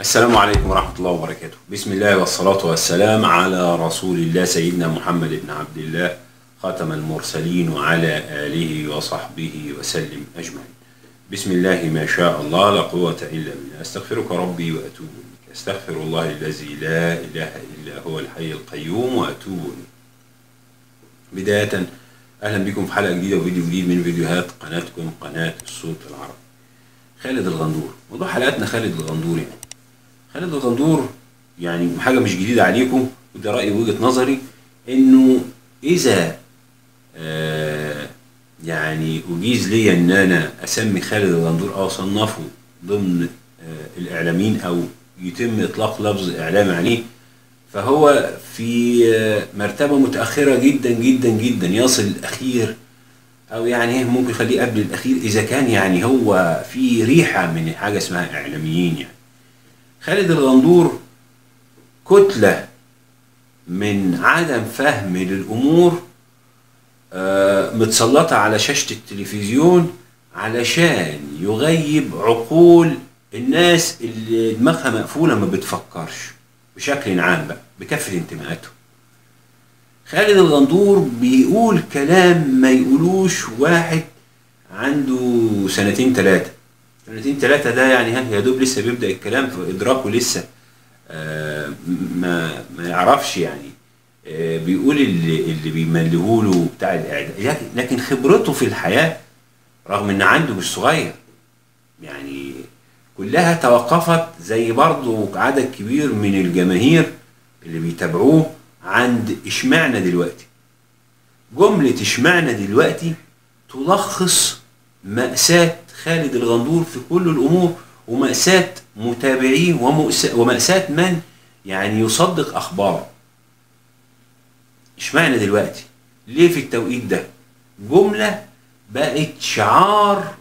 السلام عليكم ورحمة الله وبركاته بسم الله والصلاة والسلام على رسول الله سيدنا محمد بن عبد الله خاتم المرسلين وعلى آله وصحبه وسلم أجمعين بسم الله ما شاء الله لا قوة إلا بالله أستغفرك ربي وأتوب إليك أستغفر الله الذي لا إله إلا هو الحي القيوم وأتوب إليه بداية أهلا بكم في حلقة جديدة وفيديو جديد من فيديوهات قناتكم قناة الصوت العربي خالد الغندور موضوع حلقتنا خالد الغندور يعني خالد الغندور يعني حاجة مش جديدة عليكم وده رأيي وجهة نظري إنه إذا آه يعني أجيز لي إن أنا أسمي خالد الغندور أو أصنفه ضمن آه الإعلاميين أو يتم إطلاق لفظ إعلام عليه فهو في آه مرتبة متأخرة جدا جدا جدا يصل الأخير أو يعني ممكن يخليه قبل الأخير إذا كان يعني هو في ريحة من حاجة اسمها إعلاميين يعني خالد الغندور كتلة من عدم فهم للأمور آه، متسلطة على شاشة التلفزيون علشان يغيب عقول الناس اللي دماغها مقفولة ما بتفكرش بشكل عام بقى بكافة انتماءاتهم خالد الغندور بيقول كلام ما يقولوش واحد عنده سنتين ثلاثة سنتين ثلاثة ده يعني ها يا دوب لسه بيبدأ الكلام في إدراكه لسه آه ما ما يعرفش يعني آه بيقول اللي اللي بيملهوا له بتاع الإعداد لكن لكن خبرته في الحياة رغم إن عنده مش صغير يعني كلها توقفت زي برضه عدد كبير من الجماهير اللي بيتابعوه عند اشمعنى دلوقتي جملة اشمعنى دلوقتي تلخص مأساة خالد الغندور في كل الأمور ومأساة متابعيه ومأساة, ومأساة من يعني يصدق أخباره اشمعنى دلوقتي ليه في التوقيت ده جملة بقت شعار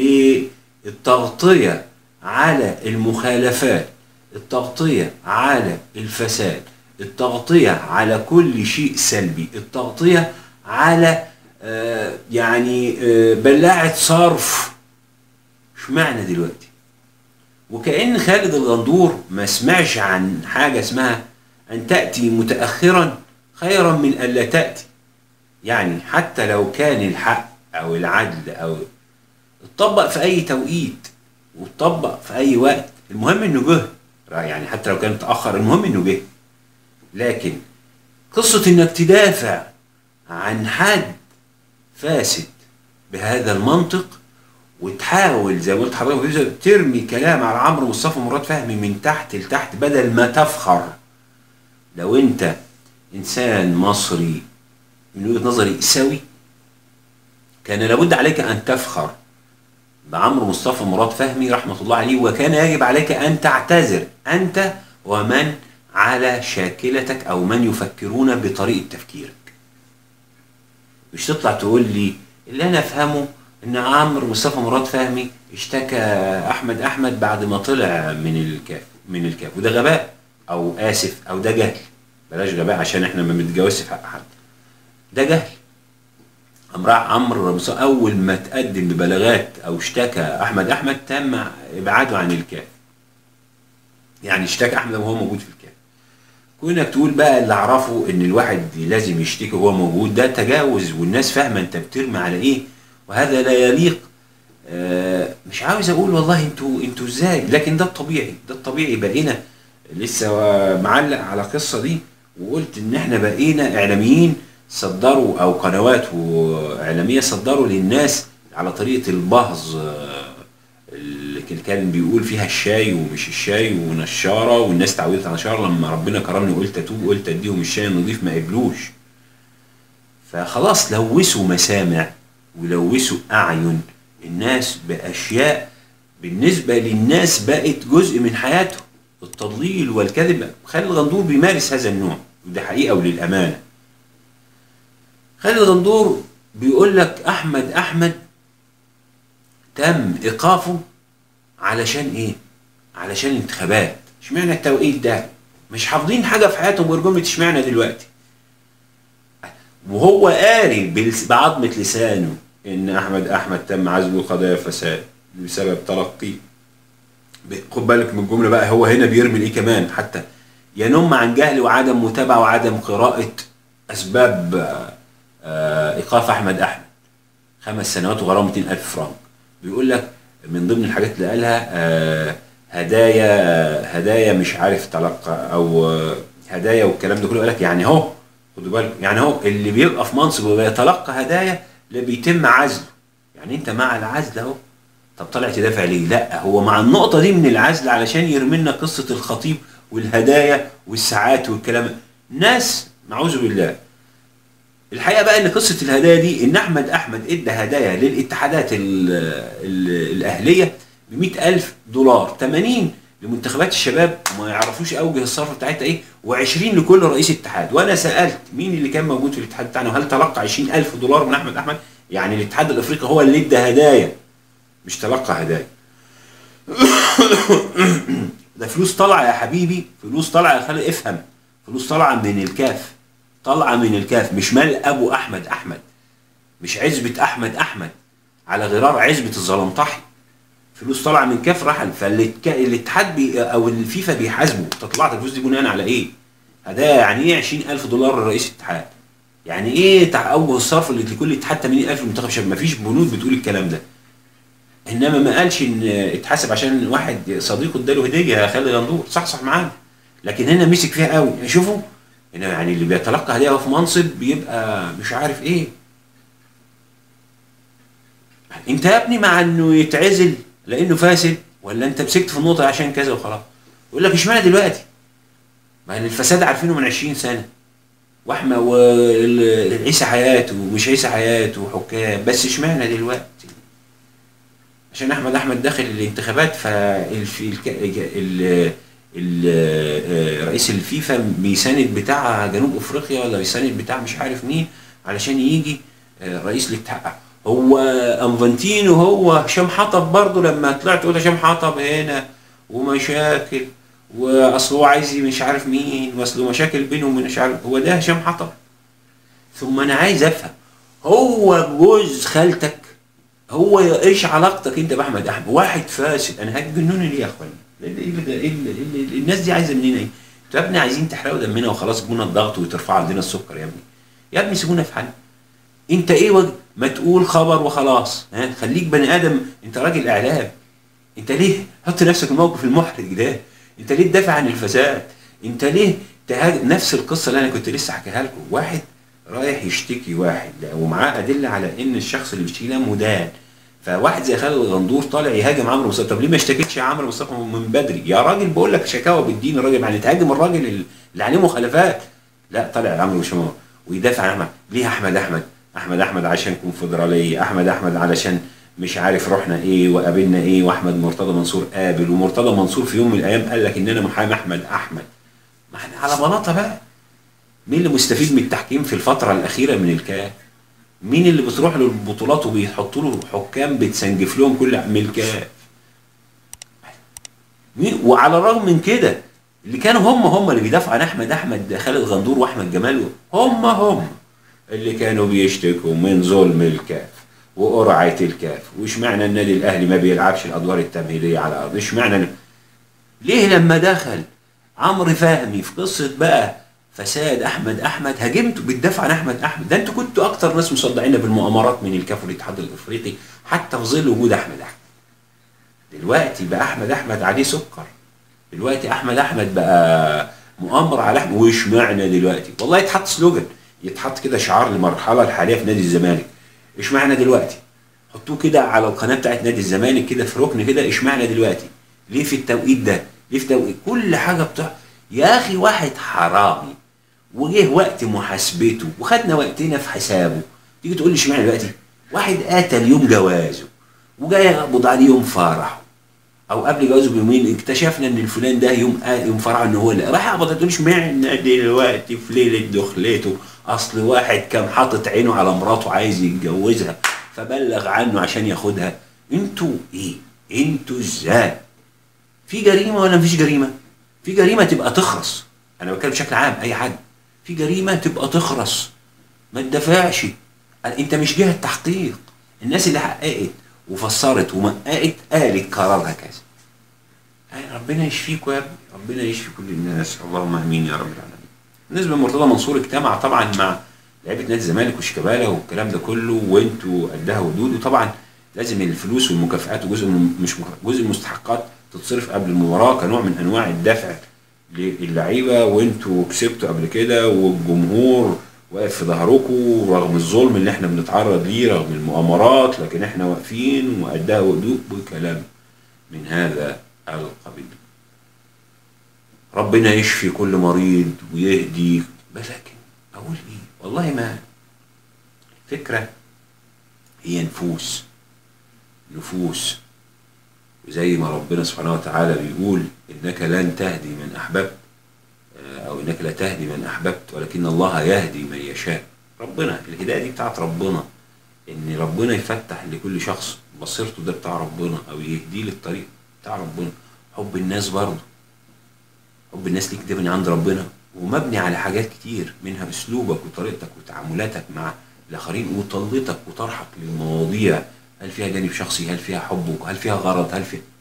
للتغطية على المخالفات التغطية على الفساد التغطية على كل شيء سلبي التغطية على آه يعني آه بلاعة صرف اشمعنى دلوقتي وكأن خالد الغندور ما سمعش عن حاجة اسمها أن تأتي متأخرا خيرا من ألا تأتي يعني حتى لو كان الحق أو العدل أو اتطبق في أي توقيت واتطبق في أي وقت المهم إنه جه يعني حتى لو كان اتأخر المهم إنه جه لكن قصة إنك تدافع عن حد فاسد بهذا المنطق وتحاول زي ما قلت حضرتك ترمي كلام على عمرو مصطفى مراد فهمي من تحت لتحت بدل ما تفخر لو انت انسان مصري من وجهه نظري سوي كان لابد عليك ان تفخر بعمرو مصطفى مراد فهمي رحمه الله عليه وكان يجب عليك ان تعتذر انت ومن على شاكلتك او من يفكرون بطريقه تفكيرك مش تطلع تقول لي اللي انا افهمه ان عمرو مصطفى مراد فهمي اشتكى احمد احمد بعد ما طلع من الكاف من الكاف وده غباء او اسف او ده جهل بلاش غباء عشان احنا ما بنتجاوزش في حق حد ده جهل امرأة عمرو اول ما تقدم ببلاغات او اشتكى احمد احمد تم ابعاده عن الكاف يعني اشتكى احمد وهو موجود في الكاف كونك تقول بقى اللي اعرفه ان الواحد لازم يشتكي وهو موجود ده تجاوز والناس فاهمه انت بترمي على ايه وهذا لا يليق آه مش عاوز اقول والله انتوا انتوا ازاي لكن ده الطبيعي ده الطبيعي بقينا لسه معلق على القصه دي وقلت ان احنا بقينا اعلاميين صدروا او قنوات اعلاميه صدروا للناس على طريقه البهظ اللي كان بيقول فيها الشاي ومش الشاي ونشاره والناس تعودت على نشاره لما ربنا كرمني وقلت اتوب قلت اديهم الشاي النظيف ما قبلوش فخلاص لوثوا مسامع ولوثوا اعين الناس باشياء بالنسبه للناس بقت جزء من حياتهم التضليل والكذب خالد الغندور بيمارس هذا النوع وده حقيقه وللامانه خالد الغندور بيقول لك احمد احمد تم ايقافه علشان ايه علشان انتخابات اشمعنى التوقيت ده مش حافظين حاجه في حياتهم غير جمله اشمعنى دلوقتي وهو قاري بعظمه لسانه ان احمد احمد تم عزله قضايا فساد بسبب تلقي ب- خد بالك من الجمله بقى هو هنا بيرمي الايه كمان حتى ينم عن جهل وعدم متابعه وعدم قراءه اسباب آه، آه، ايقاف احمد احمد خمس سنوات وغرامه 200000 فرنك بيقول لك من ضمن الحاجات اللي قالها آه، هدايا آه، هدايا مش عارف تلقى او آه، هدايا والكلام ده كله يقول لك يعني هو خدوا بالكم يعني هو اللي بيبقى في منصب وبيتلقى هدايا لا بيتم عزله يعني انت مع العزل اهو طب طلع تدافع ليه؟ لا هو مع النقطة دي من العزل علشان يرمي لنا قصة الخطيب والهدايا والساعات والكلام ناس نعوذ بالله الحقيقة بقى ان قصة الهدايا دي ان احمد احمد ادى هدايا للاتحادات ال ال الاهلية ب ألف دولار 80 لمنتخبات الشباب وما يعرفوش اوجه الصرف بتاعتها ايه و20 لكل رئيس اتحاد وانا سالت مين اللي كان موجود في الاتحاد بتاعنا وهل تلقى 20000 دولار من احمد احمد يعني الاتحاد الافريقي هو اللي ادى هدايا مش تلقى هدايا ده فلوس طالعه يا حبيبي فلوس طالعه يا خالد افهم فلوس طالعه من الكاف طالعه من الكاف مش مال ابو احمد احمد مش عزبه احمد احمد على غرار عزبه الزلمطحي فلوس طالعه من كاف رحل فالاتحاد بي او الفيفا بيحاسبه انت طلعت الفلوس دي بناء على ايه؟ هدايا يعني ايه 20000 دولار لرئيس الاتحاد؟ يعني ايه تع- اوجه الصرف اللي لكل اتحاد 80000 لمنتخب شباب؟ مفيش بنود بتقول الكلام ده. انما ما قالش ان اتحاسب عشان واحد صديقه اداله هديه يا خالد غندور صح صح معانا لكن هنا مسك فيها قوي شوفوا هنا يعني اللي بيتلقى هديه في منصب بيبقى مش عارف ايه انت يا ابني مع انه يتعزل لانه فاسد ولا انت مسكت في النقطه عشان كذا وخلاص يقول لك اشمعنى دلوقتي ما الفساد عارفينه من 20 سنه واحمد وعيسى حياته ومش عيسى حياته وحكام بس اشمعنى دلوقتي عشان احمد احمد داخل الانتخابات فال رئيس الفيفا بيساند بتاع جنوب افريقيا ولا بيساند بتاع مش عارف مين علشان يجي آه، رئيس الاتحاد هو انفانتينو هو هشام حطب برضه لما طلعت تقول هشام حطب هنا ومشاكل واصل هو عايز مش عارف مين واصل مشاكل بينه وبين مش عارف هو ده هشام حطب ثم انا عايز افهم هو جوز خالتك هو ايش علاقتك انت باحمد احمد واحد فاسد انا هتجنوني ليه يا اخوانا إيه اللي- إيه اللي- إيه اللي- الناس دي عايزه مننا ايه انتوا يا ابني عايزين تحرقوا دمنا وخلاص جبونا الضغط وترفعوا عندنا السكر يا ابني يا ابني سيبونا في حالنا انت ايه وجه ما تقول خبر وخلاص ها خليك بني ادم انت راجل اعلام انت ليه حط نفسك في الموقف المحرج ده انت ليه تدافع عن الفساد انت ليه تهاجم نفس القصه اللي انا كنت لسه حكيها لكم واحد رايح يشتكي واحد لا، ومعاه ادله على ان الشخص اللي بيشتكي ده مدان فواحد زي خالد الغندور طالع يهاجم عمرو مصطفى طب ليه ما اشتكيتش يا عمرو مصطفى من بدري يا راجل بقول لك شكاوى بالدين الراجل يعني تهاجم الراجل اللي عليه مخالفات لا طالع عمرو مش مهم. ويدافع عن احمد ليه احمد احمد احمد احمد عشان كونفدراليه احمد احمد علشان مش عارف رحنا ايه وقابلنا ايه واحمد مرتضى منصور قابل ومرتضى منصور في يوم من الايام قال لك ان انا محامي احمد احمد ما احنا على بلاطه بقى مين اللي مستفيد من التحكيم في الفتره الاخيره من الكاف مين اللي بتروح له البطولات وبيحطوا له حكام بتسنجف لهم كل من الكاف مين وعلى الرغم من كده اللي كانوا هم هم اللي بيدافعوا عن احمد احمد خالد غندور واحمد جمال هم هم اللي كانوا بيشتكوا من ظلم الكاف وقرعه الكاف واشمعنى النادي الاهلي ما بيلعبش الادوار التمهيديه على الارض اشمعنى ليه لما دخل عمرو فهمي في قصه بقى فساد احمد احمد هاجمته بتدافع عن احمد احمد ده انتوا كنتوا اكتر ناس مصدعين بالمؤامرات من الكاف والاتحاد الافريقي حتى في ظل وجود احمد احمد دلوقتي بقى احمد احمد عليه سكر دلوقتي احمد احمد بقى مؤامره على احمد واشمعنى دلوقتي والله يتحط سلوجان يتحط كده شعار للمرحله الحاليه في نادي الزمالك اشمعنى دلوقتي حطوه كده على القناه بتاعت نادي الزمالك كده في ركن كده اشمعنى دلوقتي ليه في التوقيت ده ليه في توقيت كل حاجه بتاع يا اخي واحد حرامي وجه وقت محاسبته وخدنا وقتنا في حسابه تيجي تقول لي اشمعنى دلوقتي واحد قتل يوم جوازه وجاي يقبض عليه يوم فرحه او قبل جوازه بيومين اكتشفنا ان الفلان ده يوم يوم فرحه ان هو اللي راح يقبض تقول اشمعنى دلوقتي في ليله دخلته اصل واحد كان حاطط عينه على مراته عايز يتجوزها فبلغ عنه عشان ياخدها انتوا ايه انتوا ازاي في جريمه ولا مفيش جريمه في جريمه تبقى تخرس انا بتكلم بشكل عام اي حد في جريمه تبقى تخرس ما تدافعش انت مش جهه تحقيق الناس اللي حققت وفسرت ومققت قالت قرارها كذا آه، ربنا يشفيكوا يا ابني ربنا يشفي كل الناس اللهم امين يا رب العالمين بالنسبه لمرتضى منصور اجتمع طبعا مع لعيبه نادي الزمالك وشيكابالا والكلام ده كله وانتوا قدها ودود وطبعا لازم الفلوس والمكافآت وجزء من مش مكافآت، جزء من المستحقات تتصرف قبل المباراه كنوع من انواع الدفع للعيبه وانتوا كسبتوا قبل كده والجمهور واقف في ظهركم رغم الظلم اللي احنا بنتعرض ليه رغم المؤامرات لكن احنا واقفين وقدها ودود وكلام من هذا القبيل ربنا يشفي كل مريض ويهدي ولكن اقول ايه والله ما الفكره هي نفوس نفوس وزي ما ربنا سبحانه وتعالى بيقول انك لن تهدي من احببت آه، او انك لا تهدي من احببت ولكن الله يهدي من يشاء ربنا الهدايه دي بتاعت ربنا ان ربنا يفتح لكل شخص بصيرته ده بتاع ربنا او يهديه للطريق بتاع ربنا حب الناس برضه حب الناس ليك ده من عند ربنا ومبني على حاجات كتير منها اسلوبك وطريقتك وتعاملاتك مع الاخرين وطلتك وطرحك للمواضيع هل فيها جانب شخصي هل فيها حب هل فيها غرض هل فيها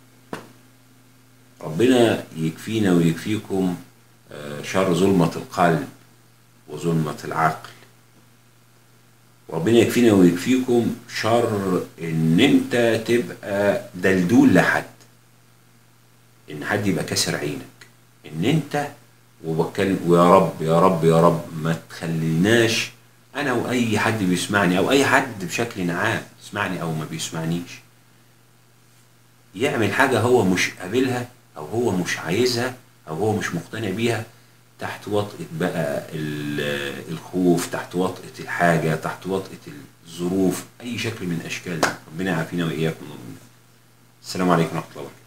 ربنا يكفينا ويكفيكم آه، شر ظلمة القلب وظلمة العقل وربنا يكفينا ويكفيكم شر ان انت تبقى دلدول لحد ان حد يبقى كسر عينك ان انت وبتكلم ويا رب يا رب يا رب ما تخليناش انا واي حد بيسمعني او اي حد بشكل عام يسمعني او ما بيسمعنيش يعمل حاجة هو مش قابلها او هو مش عايزها او هو مش مقتنع بيها تحت وطأة بقى ال- الخوف تحت وطأة الحاجة تحت وطأة الظروف اي شكل من اشكال ربنا يعافينا واياكم من السلام عليكم ورحمة الله وبركاته